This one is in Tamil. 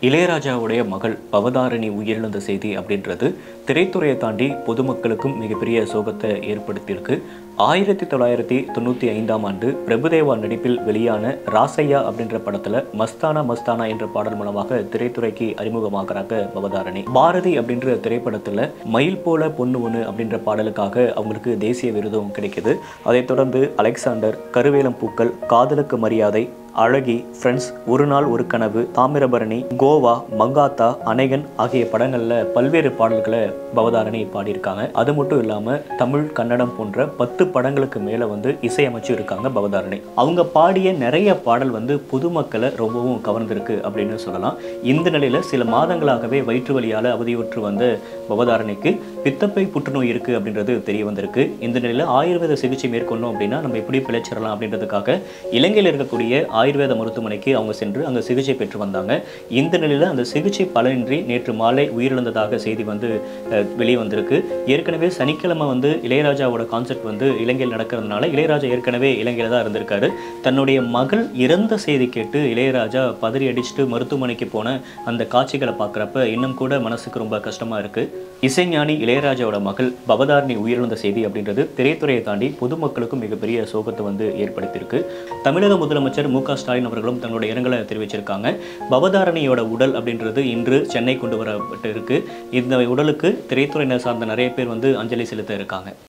இளையராஜாவுடைய மகள் பவதாரணி உயிரிழந்த செய்தி அப்படின்றது திரைத்துறையை தாண்டி பொதுமக்களுக்கும் மிகப்பெரிய சோகத்தை ஏற்படுத்தியிருக்கு ஆயிரத்தி தொள்ளாயிரத்தி தொண்ணூற்றி ஐந்தாம் ஆண்டு பிரபுதேவா நடிப்பில் வெளியான ராசையா அப்படின்ற படத்தில் மஸ்தானா மஸ்தானா என்ற பாடல் மூலமாக திரைத்துறைக்கு அறிமுகமாகறாங்க பவதாரணி பாரதி அப்படின்ற திரைப்படத்தில் மயில் போல பொண்ணு ஒன்று அப்படின்ற பாடலுக்காக அவங்களுக்கு தேசிய விருதும் கிடைக்குது அதைத் தொடர்ந்து அலெக்சாண்டர் கருவேலம் பூக்கள் காதலுக்கு மரியாதை அழகி ஃப்ரெண்ட்ஸ் ஒரு நாள் ஒரு கனவு தாமிரபரணி கோவா மங்காத்தா அநேகன் ஆகிய படங்களில் பல்வேறு பாடல்களை பவதாரணி பாடியிருக்காங்க அது மட்டும் இல்லாமல் தமிழ் கன்னடம் போன்ற பத்து படங்களுக்கு மேலே வந்து இசையமைச்சு இருக்காங்க பவதாரணி அவங்க பாடிய நிறைய பாடல் வந்து பொதுமக்களை ரொம்பவும் கவர்ந்திருக்கு அப்படின்னு சொல்லலாம் இந்த நிலையில் சில மாதங்களாகவே வயிற்று வலியால் அவதியுற்று வந்த பவதாரணிக்கு பித்தப்பை புற்றுநோய் இருக்குது அப்படின்றது தெரிய வந்திருக்கு இந்த நிலையில் ஆயுர்வேத சிகிச்சை மேற்கொண்டோம் அப்படின்னா நம்ம எப்படி பிழைச்சிடலாம் அப்படின்றதுக்காக இலங்கையில் இருக்கக்கூடிய ஆயுர்வேத மருத்துவமனைக்கு அவங்க சென்று அங்கே சிகிச்சை பெற்று வந்தாங்க இந்த நிலையில் அந்த சிகிச்சை பலனின்றி நேற்று மாலை உயிரிழந்ததாக செய்தி வந்து அஹ், வெளியே வந்திருக்கு ஏற்கனவே சனிக்கிழமை வந்து இளையராஜாவோட கான்செர்ட் வந்து இலங்கையில் நடக்கிறதுனால இளையராஜா ஏற்கனவே இலங்கையில் தான் இருந்திருக்காரு தன்னுடைய மகள் இறந்த செய்தி கேட்டு இளையராஜா பதறி அடிச்சுட்டு மருத்துவமனைக்கு போன அந்த காட்சிகளை பார்க்குறப்ப இன்னும் கூட மனசுக்கு ரொம்ப கஷ்டமாக இருக்குது இசைஞானி இளையராஜாவோட மகள் பவதாரணி உயிரிழந்த செய்தி அப்படின்றது திரைத்துறையை தாண்டி பொதுமக்களுக்கும் மிகப்பெரிய சோகத்தை வந்து ஏற்படுத்தியிருக்கு தமிழக முதலமைச்சர் மு க ஸ்டாலின் அவர்களும் தங்களுடைய இரங்கலை தெரிவிச்சிருக்காங்க பவதாரணியோட உடல் அப்படின்றது இன்று சென்னை கொண்டு வரப்பட்டு இருக்கு இந்த உடலுக்கு திரைத்துறையினர் சார்ந்த நிறைய பேர் வந்து அஞ்சலி செலுத்த இருக்காங்க